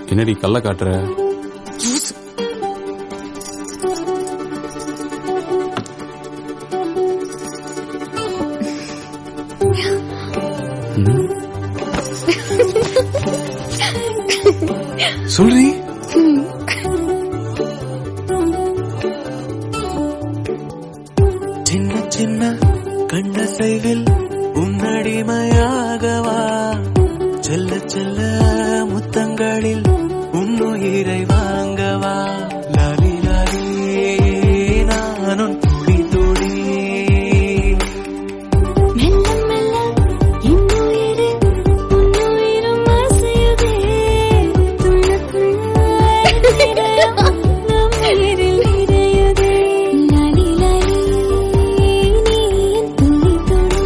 என்னடி கள்ள காட்டுற ம். சொல்றி சின்ன சின்ன கண்ணசைவில் உன்னடிமையாகவா செல்ல செல்ல முத்தங்களில் உன்னுயிரை வாங்கவா லாலி லாலி நானும் துடி துடி மெல்ல மெல்ல இன்னுயிரு உன்னுயிரும் அசையுதே துள்ள துள்ள இதயம் நம் உயிரில் நிறையுதே லாலி லாலி நீ என் துளி துளி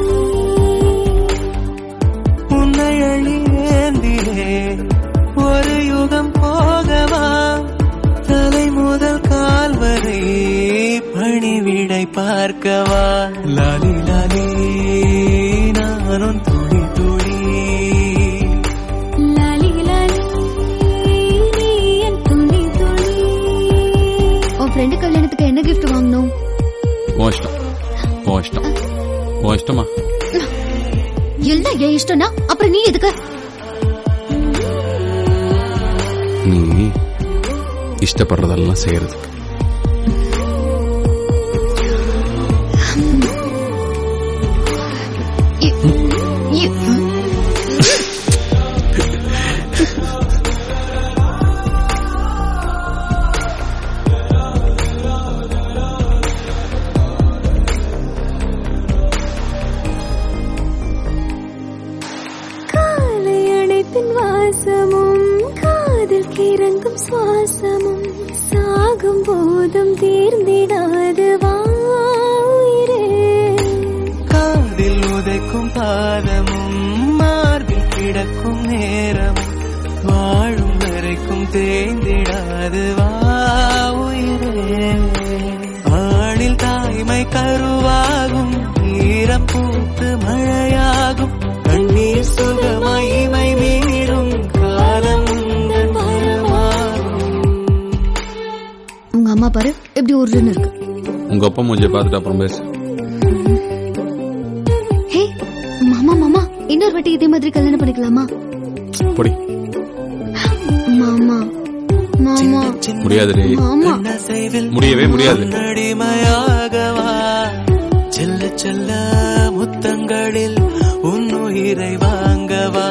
உன்னை அழியேந்தியே ஒரு யுகம் போகவா தலை முதல் கால் வரை பணிவிடை பார்க்கவா லாலி லாலி நானும் துளி துளி லாலி லாலி நீ என் துளி துளி உன் ஃப்ரெண்டு கல்யாணத்துக்கு என்ன gift வாங்கணும் உன் இஷ்டம் உன் இஷ்டம் உன் இஷ்டமா எல்லாம் என் இஷ்டம்னா அப்புறம் நீ எதுக்கு நீ இஷ்டப்படுறதெல்லாம் செய்யறதுக்கு இ- காலை அடைப்பின் வாசமும் காதில் கிறங்கும் சுவாசமும் சாகும் போதும் தீர்ந்திடாது வாயிரே காதில் உதைக்கும் பாதமும் மார்பில் கிடக்கும் நேரமும் வாழும் வரைக்கும் தேய்ந்திடாது வா உயிரே ஆணில் தாய்மை கருவாகும் ஈரம் பூத்து மழையாகும் கண்ணீர் சுகமகிமை மீறும் காலம் உந்தன் வரமாகும் உங்க அம்மா பாரு எப்படி உருன்னு இருக்கு உங்க அப்பா மூஞ்சிய பார்த்துட்டு அப்புறம் பேசு ஹே மாமா மாமா இன்னொரு வாட்டி இதே மாதிரி கல்யாணம் பண்ணிக்கலாமா பொடி மாமா மாமா முடியாதுடி மாமா கண்ணசைவில் முடியவே முடியாது. நடிமையாகவா செல்ல செல்ல முத்தங்களில் உன்னுயிரை வாங்கவா